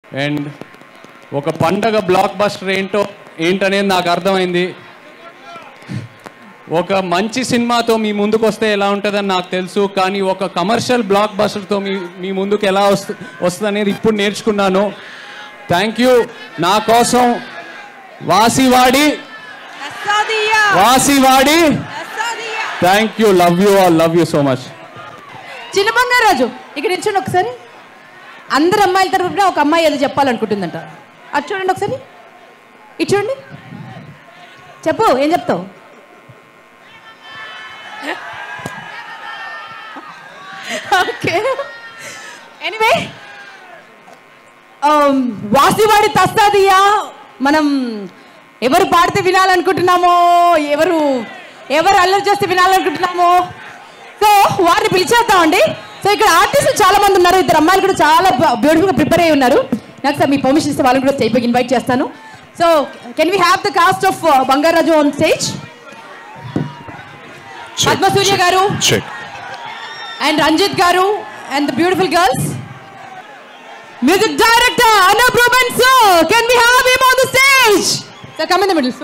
And ఒక పండగ block buster ఏంటో ఏంటనేది నాకు అర్థమైంది ఒక మంచి సినిమాతో మీ ముందుకు వస్తే ఎలా ఉంటుందని నాకు తెలుసు కానీ ఒక కమర్షియల్ బ్లాక్ బస్టర్తో మీ మీ ముందుకు ఎలా వస్తు వస్తుంది అనేది ఇప్పుడు నేర్చుకున్నాను థ్యాంక్ యూ నా కోసం వాసివాడి వాసివాడి thank you love you all love you so much చిన్న బంగారాజు ఇక్కడ నిల్చోండి ఒకసారి అందరు అమ్మాయిల తరపున ఒక అమ్మాయి ఏదో చెప్పాలనుకుంటుందంట అటు చూడండి ఒకసారి ఇటు చూడండి చెప్పు ఏం చెప్తావు ఓకే ఎనివే వాసివాడి తస్తాదియా మనం ఎవరు పాడితే వినాలనుకుంటున్నామో ఎవరు ఎవరు అల్లరి చేస్తే వినాలనుకుంటున్నామో సో వారిని పిలిచేద్దామండి సో ఇక్కడ ఆర్టిస్టులు చాలా మంది ఉన్నారు ఇద్దరు అమ్మాయిలు కూడా చాలా బ్యూటిఫుల్ గా ప్రిపేర్ అయ్యి ఉన్నారు నాకు సార్ మీ పర్మిషన్ ఇస్తే వాళ్ళని కూడా స్టేజ్ పైకి ఇన్వైట్ చేస్తాను so can we have the cast of Bangaraju on stage Padmasurya garu Check. And Ranjith garu and the beautiful girls music director Anup Rubens so can we have him on the stage so come in the middle so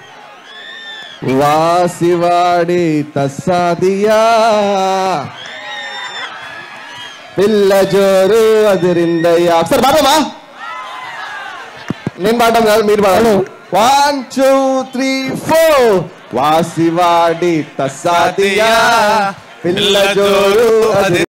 వాసివాడి తస్సాదియా పిల్ల జోరు అదిరిందయ్యా ఒకసారి పాడమా నేను పాడడం కాదు మీరు పాడాలి వన్ టూ త్రీ ఫోర్ వాసివాడి తస్సాదియా పిల్ల జోరు అది